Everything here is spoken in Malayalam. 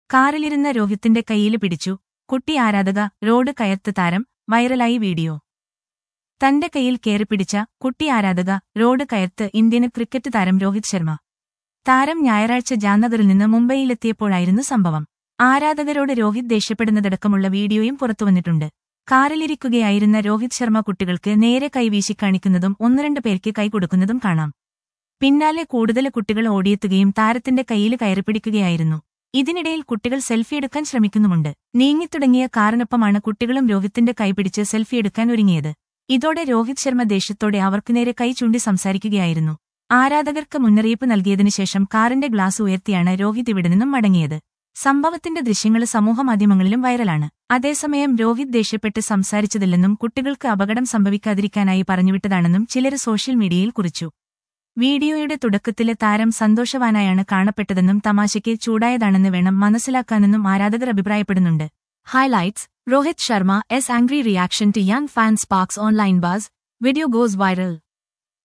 കാറിലിരുന്ന രോഹിത്തിന്റെ കയ്യില് പിടിച്ചു കുട്ടി ആരാധക റോഡ് കയത്ത് താരം വൈറലായി വീഡിയോ തന്റെ കയ്യിൽ കയറിപ്പിടിച്ച കുട്ടി ആരാധക റോഡ് കയത്ത് ഇന്ത്യന് ക്രിക്കറ്റ് താരം രോഹിത് ശർമ്മ താരം ഞായറാഴ്ച ജാംനഗറിൽ നിന്ന് മുംബൈയിലെത്തിയപ്പോഴായിരുന്നു സംഭവം ആരാധകരോട് രോഹിത് ദേഷ്യപ്പെടുന്നതടക്കമുള്ള വീഡിയോയും പുറത്തുവന്നിട്ടുണ്ട് കാറിലിരിക്കുകയായിരുന്ന രോഹിത് ശർമ്മ കുട്ടികൾക്ക് നേരെ കൈവീശി കാണിക്കുന്നതും ഒന്നുരണ്ട് പേർക്ക് കൈ കൊടുക്കുന്നതും കാണാം പിന്നാലെ കൂടുതൽ കുട്ടികൾ ഓടിയെത്തുകയും താരത്തിന്റെ കയ്യിൽ കയറിപ്പിടിക്കുകയായിരുന്നു ഇതിനിടയിൽ കുട്ടികൾ സെൽഫി എടുക്കാൻ ശ്രമിക്കുന്നുമുണ്ട് നീങ്ങിത്തുടങ്ങിയ കാറിനൊപ്പമാണ് കുട്ടികളും രോഹിത്തിന്റെ കൈപിടിച്ച് സെൽഫി എടുക്കാൻ ഒരുങ്ങിയത് ഇതോടെ രോഹിത് ശർമ്മ ദേഷ്യത്തോടെ അവർക്കു നേരെ കൈ ചൂണ്ടി സംസാരിക്കുകയായിരുന്നു ആരാധകർക്ക് മുന്നറിയിപ്പ് നൽകിയതിനു ശേഷം കാറിന്റെ ഗ്ലാസ് ഉയർത്തിയാണ് രോഹിത് ഇവിടെ നിന്നും മടങ്ങിയത് സംഭവത്തിന്റെ ദൃശ്യങ്ങൾ സമൂഹമാധ്യമങ്ങളിലും വൈറലാണ് അതേസമയം രോഹിത് ദേഷ്യപ്പെട്ട് സംസാരിച്ചതില്ലെന്നും കുട്ടികൾക്ക് അപകടം സംഭവിക്കാതിരിക്കാനായി പറഞ്ഞുവിട്ടതാണെന്നും ചിലർ സോഷ്യൽ മീഡിയയിൽ കുറിച്ചു വീഡിയോയുടെ തുടക്കത്തിലെ താരം സന്തോഷവാനായാണ് കാണപ്പെട്ടതെന്നും തമാശയ്ക്ക് ചൂടായതാണെന്ന് വേണം മനസ്സിലാക്കാനെന്നും ആരാധകർ അഭിപ്രായപ്പെടുന്നുണ്ട് Highlights Rohit Sharma S angry reaction to young fan sparks online buzz. Video goes viral.